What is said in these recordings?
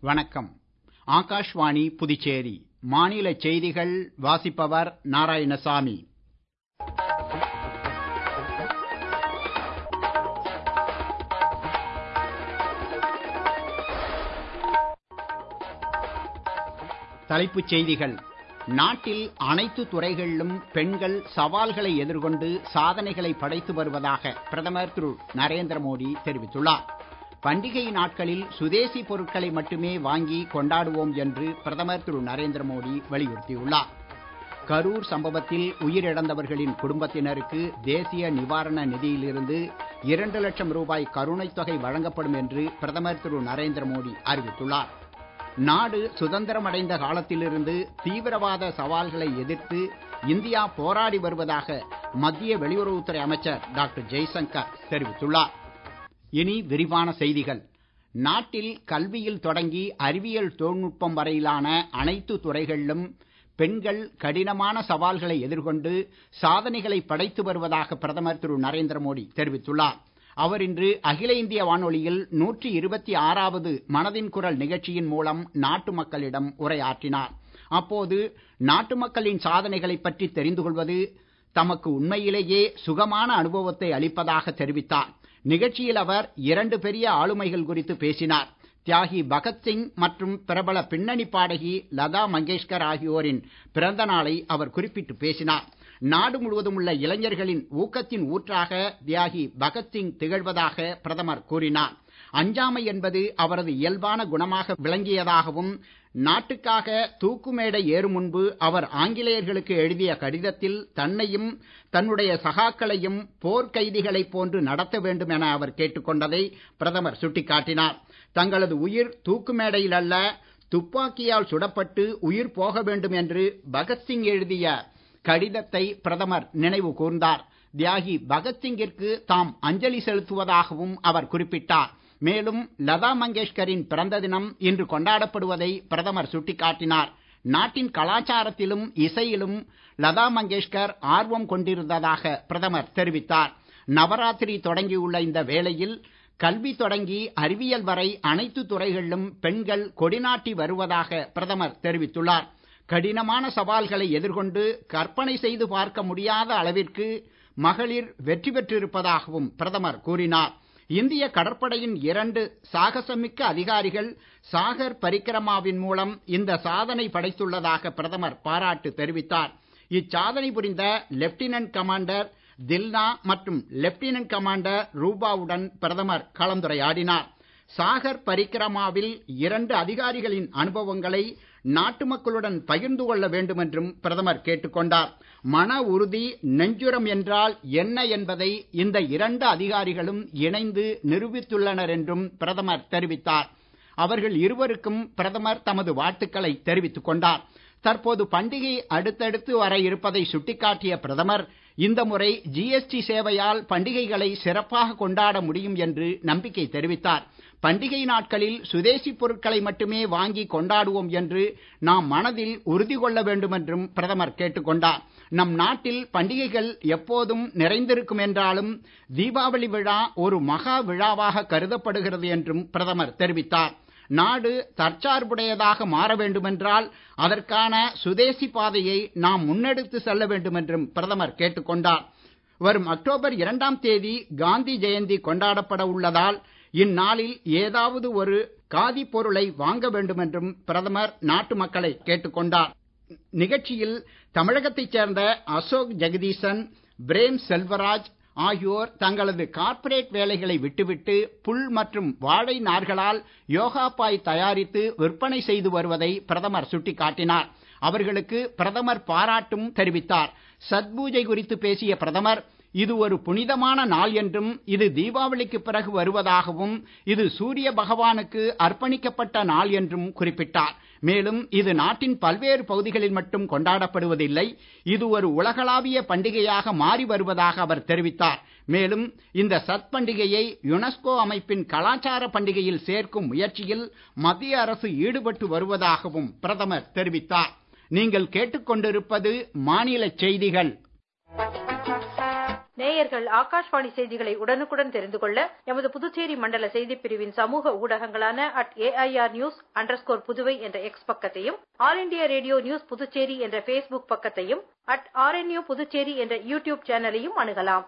வணக்கம் ஆகாஷ்வாணி புதுச்சேரி மாநில செய்திகள் வாசிப்பவர் நாராயணசாமி தலைப்புச் செய்திகள் நாட்டில் அனைத்து துறைகளிலும் பெண்கள் சவால்களை எதிர்கொண்டு சாதனைகளை படைத்து வருவதாக பிரதமர் திரு நரேந்திர மோடி தெரிவித்துள்ளார் பண்டிகை நாட்களில் சுதேசி பொருட்களை மட்டுமே வாங்கி கொண்டாடுவோம் என்று பிரதமர் திரு நரேந்திர மோடி வலியுறுத்தியுள்ளார் கரூர் சம்பவத்தில் உயிரிழந்தவர்களின் குடும்பத்தினருக்கு தேசிய நிவாரண நிதியிலிருந்து இரண்டு லட்சம் ரூபாய் கருணைத் தொகை வழங்கப்படும் என்று பிரதமர் திரு நரேந்திர மோடி அறிவித்துள்ளார் நாடு சுதந்திரமடைந்த காலத்திலிருந்து தீவிரவாத சவால்களை எதிர்த்து இந்தியா போராடி வருவதாக மத்திய வெளியுறவுத்துறை அமைச்சர் டாக்டர் ஜெய்சங்கர் தெரிவித்துள்ளார் இனி விரிவான செய்திகள் நாட்டில் கல்வியில் தொடங்கி அறிவியல் தொழில்நுட்பம் வரையிலான அனைத்து துறைகளிலும் பெண்கள் கடினமான சவால்களை எதிர்கொண்டு சாதனைகளை படைத்து வருவதாக பிரதமர் திரு நரேந்திர மோடி தெரிவித்துள்ளார் அவர் இன்று அகில இந்திய வானொலியில் நூற்றி இருபத்தி ஆறாவது மனதின் குரல் நிகழ்ச்சியின் மூலம் நாட்டு மக்களிடம் உரையாற்றினார் அப்போது நாட்டு மக்களின் சாதனைகளை பற்றி தெரிந்து கொள்வது தமக்கு உண்மையிலேயே சுகமான அனுபவத்தை அளிப்பதாக தெரிவித்தார் நிகழ்ச்சியில் அவர் இரண்டு பெரிய ஆளுமைகள் குறித்து பேசினார் தியாகி பகத்சிங் மற்றும் பிரபல பின்னணி பாடகி லதா மங்கேஷ்கர் ஆகியோரின் பிறந்த நாளை அவர் குறிப்பிட்டு பேசினார் நாடு முழுவதும் உள்ள இளைஞர்களின் ஊக்கத்தின் ஊற்றாக தியாகி பகத்சிங் திகழ்வதாக பிரதமர் கூறினார் அஞ்சாமை என்பது அவரது இயல்பான குணமாக விளங்கியதாகவும் நாட்டுக்காக தூக்குமேடை ஏறும் முன்பு அவர் ஆங்கிலேயர்களுக்கு எழுதிய கடிதத்தில் தன்னையும் தன்னுடைய சகாக்களையும் போர்க்கைதிகளைப் போன்று நடத்த வேண்டும் என அவர் கேட்டுக்கொண்டதை பிரதமர் சுட்டிக்காட்டினார் தங்களது உயிர் தூக்குமேடையில் அல்ல துப்பாக்கியால் சுடப்பட்டு உயிர் போக வேண்டும் என்று பகத்சிங் எழுதிய கடிதத்தை பிரதமர் நினைவு கூர்ந்தார் தியாகி பகத்சிங்கிற்கு தாம் அஞ்சலி செலுத்துவதாகவும் அவர் குறிப்பிட்டார் மேலும் லதா மங்கேஷ்கரின் பிறந்த தினம் இன்று கொண்டாடப்படுவதை பிரதமர் சுட்டிக்காட்டினார் நாட்டின் கலாச்சாரத்திலும் இசையிலும் லதா மங்கேஷ்கர் ஆர்வம் கொண்டிருந்ததாக பிரதமர் தெரிவித்தார் நவராத்திரி தொடங்கியுள்ள இந்த வேளையில் கல்வி தொடங்கி அறிவியல் வரை அனைத்து துறைகளிலும் பெண்கள் கொடிநாட்டி வருவதாக பிரதமர் தெரிவித்துள்ளார் கடினமான சவால்களை எதிர்கொண்டு கற்பனை செய்து பார்க்க முடியாத அளவிற்கு மகளிர் வெற்றி பெற்றிருப்பதாகவும் பிரதமர் கூறினார் இந்திய கடற்படையின் இரண்டு சாகசமிக்க அதிகாரிகள் சாகர் பரிக்கிரமாவின் மூலம் இந்த சாதனை படைத்துள்ளதாக பிரதமர் பாராட்டு தெரிவித்தார் இச்சாதனை புரிந்த லெப்டினன்ட் கமாண்டர் தில்னா மற்றும் லெப்டினன்ட் கமாண்டர் ரூபாவுடன் பிரதமர் கலந்துரையாடினார் சாகர் பரிக்கிரமாவில் இரண்டு அதிகாரிகளின் அனுபவங்களை நாட்டு மக்களுடன் பகிர்ந்து கொள்ள வேண்டும் என்றும் பிரதமர் கேட்டுக்கொண்டார் மன உறுதி நெஞ்சுரம் என்றால் என்ன என்பதை இந்த இரண்டு அதிகாரிகளும் இணைந்து நிரூபித்துள்ளனர் என்றும் பிரதமர் தெரிவித்தார் அவர்கள் இருவருக்கும் பிரதமர் தமது வாழ்த்துக்களை தெரிவித்துக் கொண்டார் தற்போது பண்டிகை அடுத்தடுத்து வர இருப்பதை சுட்டிக்காட்டிய பிரதமர் இந்த முறை ஜிஎஸ்டி சேவையால் பண்டிகைகளை சிறப்பாக கொண்டாட முடியும் என்று நம்பிக்கை தெரிவித்தார் பண்டிகை நாட்களில் சுதேசி பொருட்களை மட்டுமே வாங்கி கொண்டாடுவோம் என்று நாம் மனதில் உறுதி கொள்ள வேண்டும் என்றும் பிரதமர் கேட்டுக்கொண்டார் நம் நாட்டில் பண்டிகைகள் எப்போதும் நிறைந்திருக்கும் என்றாலும் தீபாவளி விழா ஒரு மகா விழாவாக கருதப்படுகிறது என்றும் பிரதமர் தெரிவித்தார் நாடு தற்சார்புடையதாக மாற வேண்டுமென்றால் அதற்கான சுதேசி பாதையை நாம் முன்னெடுத்து செல்ல வேண்டும் என்றும் பிரதமர் கேட்டுக்கொண்டார் வரும் அக்டோபர் இரண்டாம் தேதி காந்தி ஜெயந்தி கொண்டாடப்பட உள்ளதால் இந்நாளில் ஏதாவது ஒரு காதி பொருளை வாங்க வேண்டும் என்றும் பிரதமர் நாட்டு மக்களை கேட்டுக்கொண்டார் நிகழ்ச்சியில் தமிழகத்தைச் சேர்ந்த அசோக் ஜெகதீசன் பிரேம் செல்வராஜ் ஆகியோர் தங்களது கார்ப்பரேட் வேலைகளை விட்டுவிட்டு புல் மற்றும் வாழை நார்களால் யோகா பாய் தயாரித்து விற்பனை செய்து வருவதை பிரதமர் சுட்டிக்காட்டினார் அவர்களுக்கு பிரதமர் பாராட்டும் தெரிவித்தார் சத்பூஜை குறித்து பேசிய பிரதமர் இது ஒரு புனிதமான நாள் என்றும் இது தீபாவளிக்கு பிறகு வருவதாகவும் இது சூரிய பகவானுக்கு அர்ப்பணிக்கப்பட்ட நாள் என்றும் குறிப்பிட்டார் மேலும் இது நாட்டின் பல்வேறு பகுதிகளில் மட்டும் கொண்டாடப்படுவதில்லை இது ஒரு உலகளாவிய பண்டிகையாக மாறி வருவதாக அவர் தெரிவித்தார் மேலும் இந்த சத் பண்டிகையை யுனெஸ்கோ அமைப்பின் கலாச்சார பண்டிகையில் சேர்க்கும் முயற்சியில் மத்திய அரசு ஈடுபட்டு வருவதாகவும் பிரதமர் தெரிவித்தார் நீங்கள் கேட்டுக்கொண்டிருப்பது மாநில செய்திகள் நேயர்கள் ஆகாஷ்வாணி செய்திகளை உடனுக்குடன் தெரிந்து கொள்ள எமது புதுச்சேரி மண்டல செய்திப் பிரிவின் சமூக ஊடகங்களான at AIR news underscore Puduvai என்ற எக்ஸ் பக்கத்தையும் All India radio news Puducherry என்ற ஃபேஸ்புக் பக்கத்தையும் அட் ஆர்என்யூ புதுச்சேரி என்ற யூடியூப் சேனலையும் அணுகலாம்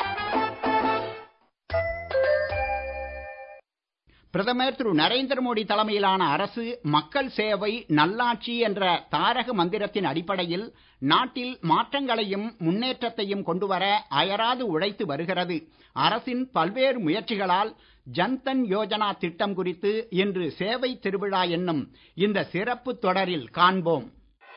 பிரதமர் திரு நரேந்திர மோடி தலைமையிலான அரசு மக்கள் சேவை நல்லாட்சி என்ற தாரக மந்திரத்தின் அடிப்படையில் நாட்டில் மாற்றங்களையும் முன்னேற்றத்தையும் கொண்டுவர அயராது உழைத்து வருகிறது அரசின் பல்வேறு முயற்சிகளால் ஜன்தன் யோஜனா திட்டம் குறித்து இன்று சேவை திருவிழா என்னும் இந்த சிறப்பு தொடரில் காண்போம்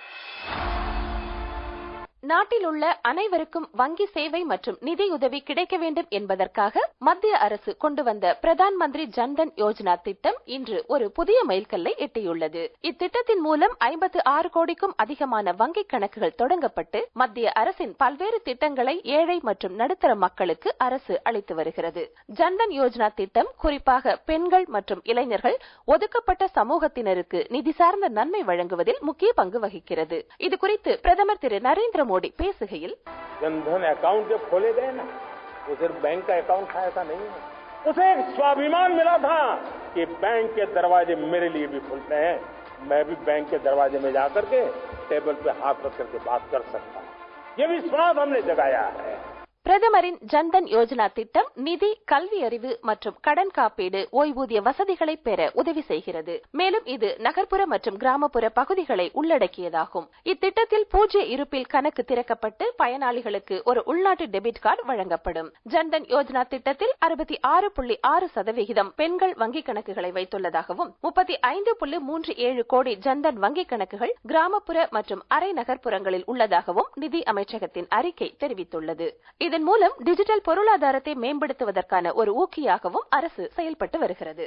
நாட்டில் உள்ள அனைவருக்கும் வங்கி சேவை மற்றும் நிதியுதவி கிடைக்க வேண்டும் என்பதற்காக மத்திய அரசு கொண்டு வந்த பிரதான் மந்திரி ஜன்தன் யோஜனா திட்டம் இன்று ஒரு புதிய மைல்கல்லை எட்டியுள்ளது இத்திட்டத்தின் மூலம் ஐம்பத்து ஆறு கோடிக்கும் அதிகமான வங்கி கணக்குகள் தொடங்கப்பட்டு மத்திய அரசின் பல்வேறு திட்டங்களை ஏழை மற்றும் நடுத்தர மக்களுக்கு அரசு அளித்து வருகிறது ஜன்தன் யோஜனா திட்டம் குறிப்பாக பெண்கள் மற்றும் இளைஞர்கள் ஒதுக்கப்பட்ட சமூகத்தினருக்கு நிதி சார்ந்த நன்மை வழங்குவதில் முக்கிய பங்கு வகிக்கிறது இதுகுறித்து பிரதமர் திரு நரேந்திர மோடி பேசுகையில் जनधन अकाउंट जब खोले गए ना वो सिर्फ बैंक का अकाउंट था ऐसा नहीं है उसे एक स्वाभिमान मिला था कि बैंक के दरवाजे मेरे लिए भी खुलते हैं मैं भी बैंक के दरवाजे में जाकर के टेबल पे हाथ रख करके बात कर सकता हूं ये विश्वास हमने जगाया है பிரதமரின் ஜன்தன் யோஜனா திட்டம் நிதி கல்வி அறிவு மற்றும் கடன் காப்பீடு ஓய்வூதிய வசதிகளை பெற உதவி செய்கிறது மேலும் இது நகர்ப்புற மற்றும் கிராமப்புற பகுதிகளை உள்ளடக்கியதாகும் இத்திட்டத்தில் பூஜ்ய இருப்பில் கணக்கு திறக்கப்பட்டு பயனாளிகளுக்கு ஒரு உள்நாட்டு டெபிட் கார்டு வழங்கப்படும் ஜன்தன் யோஜனா திட்டத்தில் அறுபத்தி ஆறு புள்ளி ஆறு சதவிகிதம் பெண்கள் வங்கிக் கணக்குகளை வைத்துள்ளதாகவும் முப்பத்தி ஐந்து புள்ளி மூன்று ஏழு கோடி ஜன்தன் வங்கிக் கணக்குகள் கிராமப்புற மற்றும் அரை நகர்ப்புறங்களில் உள்ளதாகவும் நிதி அமைச்சகத்தின் அறிக்கை தெரிவித்துள்ளது இதன் மூலம் டிஜிட்டல் பொருளாதாரத்தை மேம்படுத்துவதற்கான ஒரு ஊக்கியாகவும் அரசு செயல்பட்டு வருகிறது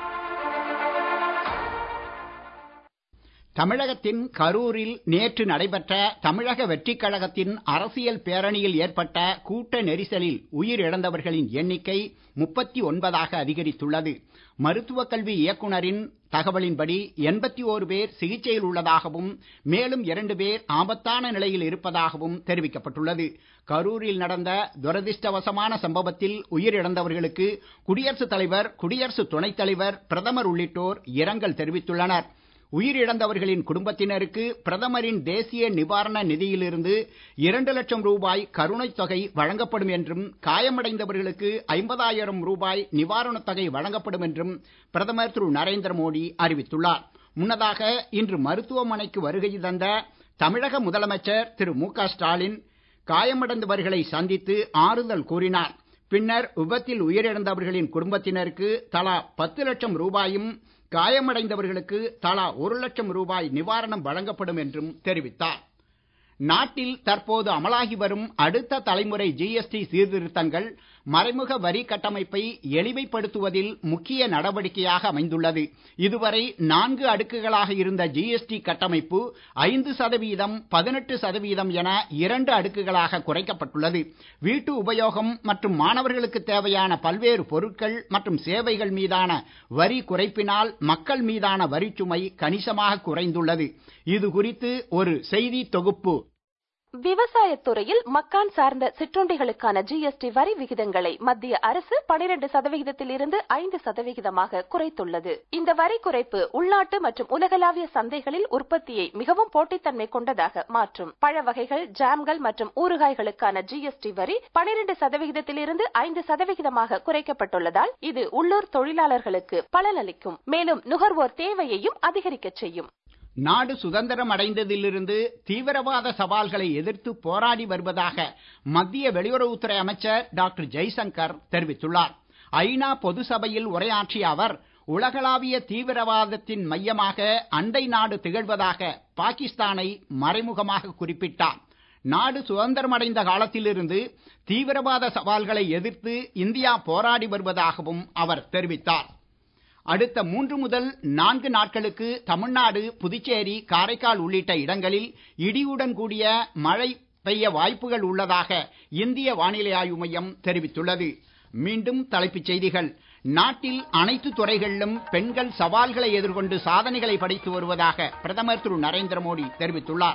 தமிழகத்தின் கரூரில் நேற்று நடைபெற்ற தமிழக வெற்றிக் கழகத்தின் அரசியல் பேரணியில் ஏற்பட்ட கூட்ட நெரிசலில் உயிரிழந்தவர்களின் எண்ணிக்கை முப்பத்தி ஒன்பதாக அதிகரித்துள்ளது மருத்துவக் கல்வி இயக்குனரின் தகவலின்படி எண்பத்தி ஓரு பேர் சிகிச்சையில் உள்ளதாகவும் மேலும் இரண்டு பேர் ஆபத்தான நிலையில் இருப்பதாகவும் தெரிவிக்கப்பட்டுள்ளது கரூரில் நடந்த துரதிர்ஷ்டவசமான சம்பவத்தில் உயிரிழந்தவர்களுக்கு குடியரசுத் தலைவர் குடியரசு துணைத் தலைவர் பிரதமர் உள்ளிட்டோர் இரங்கல் தெரிவித்துள்ளனர் உயிரிழந்தவர்களின் குடும்பத்தினருக்கு பிரதமரின் தேசிய நிவாரண நிதியிலிருந்து இரண்டு லட்சம் ரூபாய் கருணைத் தொகை வழங்கப்படும் என்றும் காயமடைந்தவர்களுக்கு ஐம்பதாயிரம் ரூபாய் நிவாரணத் தொகை வழங்கப்படும் என்றும் பிரதமர் திரு நரேந்திர மோடி அறிவித்துள்ளார் முன்னதாக இன்று மருத்துவமனைக்கு வருகை தந்த தமிழக முதலமைச்சர் திரு மு க ஸ்டாலின் காயமடைந்தவர்களை சந்தித்து ஆறுதல் கூறினார் பின்னர் விபத்தில் உயிரிழந்தவர்களின் குடும்பத்தினருக்கு தலா பத்து லட்சம் ரூபாயும் காயமடைந்தவர்களுக்கு தலா ஒரு லட்சம் ரூபாய் நிவாரணம் வழங்கப்படும் என்றும் தெரிவித்தார் நாட்டில் தற்போது அமலாகி வரும் அடுத்த தலைமுறை ஜிஎஸ்டி சீர்திருத்தங்கள் மறைமுக வரி கட்டமைப்பை எளிமைப்படுத்துவதில் முக்கிய நடவடிக்கையாக அமைந்துள்ளது இதுவரை நான்கு அடுக்குகளாக இருந்த ஜிஎஸ்டி கட்டமைப்பு ஐந்து சதவீதம் பதினெட்டு சதவீதம் என இரண்டு அடுக்குகளாக குறைக்கப்பட்டுள்ளது வீட்டு உபயோகம் மற்றும் மாணவர்களுக்கு தேவையான பல்வேறு பொருட்கள் மற்றும் சேவைகள் மீதான வரி குறைப்பினால் மக்கள் மீதான வரிச்சுமை கணிசமாக குறைந்துள்ளது இது குறித்து ஒரு செய்தி தொகுப்பு விவசாயத்துறையில் மக்கான் சார்ந்த சிற்றுண்டிகளுக்கான ஜிஎஸ்டி வரி விகிதங்களை மத்திய அரசு பனிரெண்டு சதவிகிதத்தில் இருந்து ஐந்து சதவிகிதமாக குறைத்துள்ளது இந்த வரி குறைப்பு உள்நாட்டு மற்றும் உலகளாவிய சந்தைகளில் உற்பத்தியை மிகவும் போட்டித்தன்மை கொண்டதாக மாற்றும் பழ வகைகள் ஜாம்கள் மற்றும் ஊறுகாய்களுக்கான ஜிஎஸ்டி வரி பனிரெண்டு சதவிகிதத்தில் இருந்து ஐந்து சதவிகிதமாக குறைக்கப்பட்டுள்ளதால் இது உள்ளூர் தொழிலாளர்களுக்கு பலனளிக்கும் மேலும் நுகர்வோர் தேவையையும் அதிகரிக்கச் செய்யும் நாடு சுதந்திரம் அடைந்ததிலிருந்து தீவிரவாத சவால்களை எதிர்த்து போராடி வருவதாக மத்திய வெளியுறவுத்துறை அமைச்சர் டாக்டர் ஜெய்சங்கர் தெரிவித்துள்ளார் ஐநா பொது சபையில் உரையாற்றிய அவர் உலகளாவிய தீவிரவாதத்தின் மையமாக அண்டை நாடு திகழ்வதாக பாகிஸ்தானை மறைமுகமாக குறிப்பிட்டார் நாடு சுதந்திரமடைந்த காலத்திலிருந்து தீவிரவாத சவால்களை எதிர்த்து இந்தியா போராடி வருவதாகவும் அவர் தெரிவித்தார் அடுத்த மூன்று முதல் நான்கு நாட்களுக்கு தமிழ்நாடு புதுச்சேரி காரைக்கால் உள்ளிட்ட இடங்களில் இடியுடன் கூடிய மழை பெய்ய வாய்ப்புகள் உள்ளதாக இந்திய வானிலை ஆய்வு மையம் தெரிவித்துள்ளது மீண்டும் தலைப்புச் செய்திகள் நாட்டில் அனைத்து துறைகளிலும் பெண்கள் சவால்களை எதிர்கொண்டு சாதனைகளை படைத்து வருவதாக பிரதமர் திரு நரேந்திர மோடி தெரிவித்துள்ளார்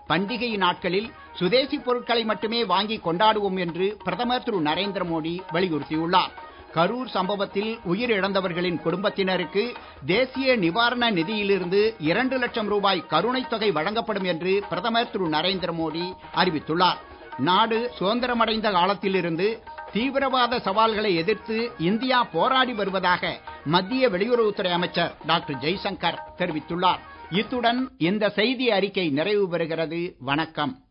பண்டிகை நாட்களில் சுதேசி பொருட்களை மட்டுமே வாங்கி கொண்டாடுவோம் என்று பிரதமர் திரு நரேந்திர மோடி வலியுறுத்தியுள்ளார் கரூர் சம்பவத்தில் உயிரிழந்தவர்களின் குடும்பத்தினருக்கு தேசிய நிவாரண நிதியிலிருந்து இரண்டு லட்சம் ரூபாய் கருணைத் தொகை வழங்கப்படும் என்று பிரதமர் திரு நரேந்திர மோடி அறிவித்துள்ளார் நாடு சுதந்திரமடைந்த காலத்திலிருந்து தீவிரவாத சவால்களை எதிர்த்து இந்தியா போராடி வருவதாக மத்திய வெளியுறவுத்துறை அமைச்சர் டாக்டர் ஜெய்சங்கர் தெரிவித்துள்ளார் இத்துடன் இந்த செய்தி அறிக்கை நிறைவு பெறுகிறது வணக்கம்